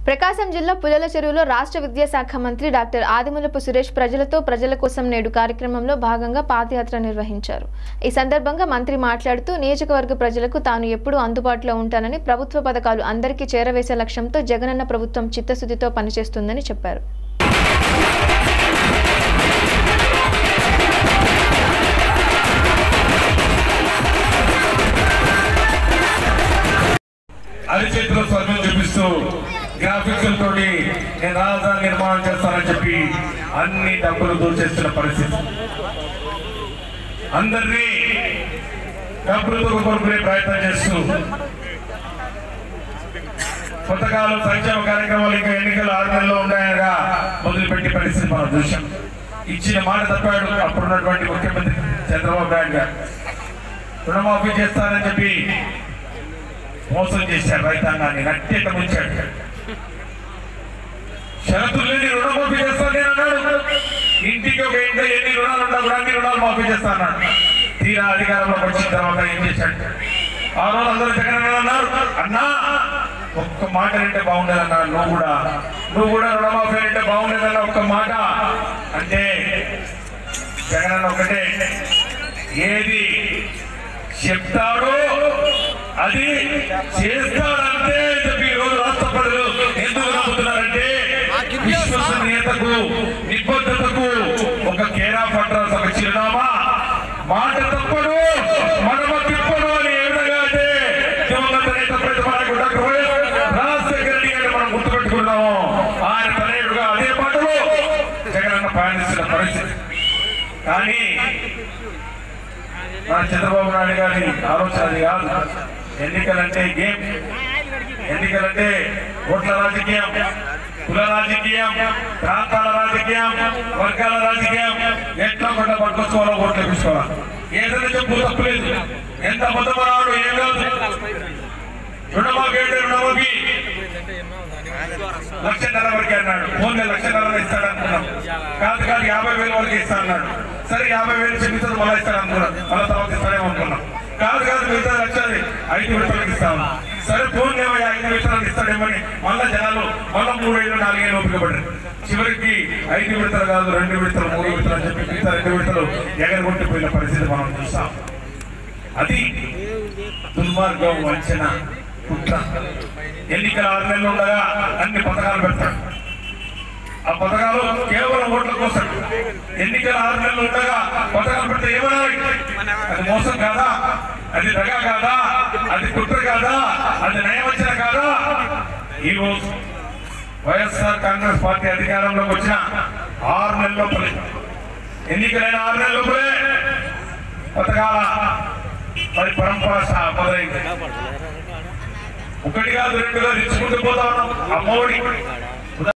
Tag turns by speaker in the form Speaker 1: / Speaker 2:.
Speaker 1: ప్రకాశం జిల్లా పుల్లల చెరువులో రాష్ట్ర విద్యాశాఖ మంత్రి డాక్టర్ ఆదిమూలపు సురేష్ ప్రజలతో ప్రజల కోసం నేడు కార్యక్రమంలో భాగంగా పాదయాత్ర నిర్వహించారు ఈ సందర్భంగా మంత్రి మాట్లాడుతూ నియోజకవర్గ ప్రజలకు తాను ఎప్పుడూ అందుబాటులో ఉంటానని ప్రభుత్వ పథకాలు అందరికీ చేరవేసే లక్ష్యంతో జగనన్న ప్రభుత్వం చిత్తశుద్ధితో పనిచేస్తుందని చెప్పారు
Speaker 2: అరిచేతిలో స్వర్గం చూపిస్తూ గ్రాఫిక్స్ తోటి నేను రాజధాని నిర్మాణం చేస్తానని చెప్పి అన్ని డబ్బులు దూచేస్తున్న పరిస్థితి అందరినీ డబ్బులతో కొనుక్కునే ప్రయత్నం చేస్తూ పథకాలు సంక్షేమ కార్యక్రమాలు ఇంకా ఎన్నికలు ఆరు నెలల్లో ఉన్నాయనగా మొదలుపెట్టే పరిస్థితి మనం చూసాం ఇచ్చిన మాట తప్పాడు అప్పుడున్నటువంటి ముఖ్యమంత్రి చంద్రబాబు నాయుడు గారు రుణమాఫీ చేస్తానని చెప్పి మోసం చేశాడు రైతాంగాన్ని నట్టేట ముంచాడు షరతులు లేని రుణమాఫీ చేస్తానని అన్నాడు ఇంటికి ఒక ఇంట్లో ఎన్ని రుణాలు ఉన్నా కూడా అన్ని రుణాలు మాఫీ చేస్తా అన్నాడు తీరా అధికారంలోకి వచ్చిన తర్వాత ఏం చేశాడు ఆ రోజు అందరూ జగన్ అన్న అన్నారు అన్నా ఒక్క మాట అంటే బాగుండేదన్నా నువ్వు కూడా నువ్వు కూడా రుణమాఫీ అంటే బాగుండేదన్న ఒక్క మాట అంటే జగన్ అన్న ఒకటే ఏది చెప్తాడో అది చేస్తాడంటే అని చెప్పి ఈ రోజు రాష్ట్ర ప్రజలు ఎందుకు నమ్ముతున్నారంటే విశ్వసనీయతకు నిబద్ధతకు ఒక కేరా పట్టాల్సి ఒక చిరునామా మాట తప్పడు మనమ తిప్పడు అని ఏ విధంగా అయితే దివంగత నేత ప్రతిపాదకుడు డాక్టర్ వైఎస్ రాజశేఖర రెడ్డి గారిని మనం గుర్తుపెట్టుకున్నాము ఆయన తనయుడుగా అదే మాటలో జగనన్న ప్రయాణిస్తున్న పరిస్థితి కానీ మన చంద్రబాబు నాయుడు గారి ఆలోచన అది కాదు ఎన్నికలంటే గేమ్ ఎన్నికలంటే ఓట్ల రాజకీయం కుల రాజకీయం ప్రాంతాల రాజకీయం వర్గాల రాజకీయం ఎట్లా కొండ పట్టుకోవాలో ఓట్లు వేసుకోవాలి ఏదైనా చెప్పు తప్పులేదు ఎంత బుద్ధమరాడు ఏం కాదు రుణమాఫీ అంటే రుణమాఫీ లక్షన్నర వరకు అన్నాడు ఫోన్లే లక్షన్నర ఇస్తాడు అనుకున్నాం కాదు కాదు యాభై వేల వరకు ఇస్తా అన్నాడు సరే యాభై వేలు చెల్లిస్తుంది మళ్ళీ ఇస్తాడు అనుకున్నాం మళ్ళీ తర్వాత ఇస్తాడేమో అనుకున్నాం కాదు కాదు మిగతా లక్షలు ఐదు విడతలకు ఇస్తాము సరే ఫోన్ ఏమో ఐదు విడతలకు ఇస్తాడేమని మళ్ళీ జనాలు మళ్ళీ మూడేళ్ళు నాలుగేళ్ళు ఓపిక పడ్డారు చివరికి ఐదు విడతలు కాదు రెండు విడతలు మూడు విడతలు అని చెప్పి మిగతా రెండు విడతలు ఎగరగొట్టిపోయిన పరిస్థితి మనం చూసాం అది దుర్మార్గం వంచన కుట్ర ఎన్నికల ఆరు నెలలు ఉండగా అన్ని పథకాలు పెడతాడు ఆ పథకాలు కేవలం ఓట్ల కోసం ఎన్నికల ఆరు నెలలు ఉండగా పథకాలు పెడితే ఏమనాలి అది మోసం కాదా అది దగా కాదా అది కుట్ర కాదా అది నయవచన కాదా ఈ రోజు వైఎస్ఆర్ కాంగ్రెస్ పార్టీ అధికారంలోకి వచ్చిన ఆరు నెలల లోపలే ఎన్నికలైన ఆరు నెలల లోపలే పథకాల మరి పరంపర సా- మొదలైంది ఒకటి కాదు రెండు కాదు ఇచ్చుకుంటూ పోతా ఉన్నాం అమ్మఒడి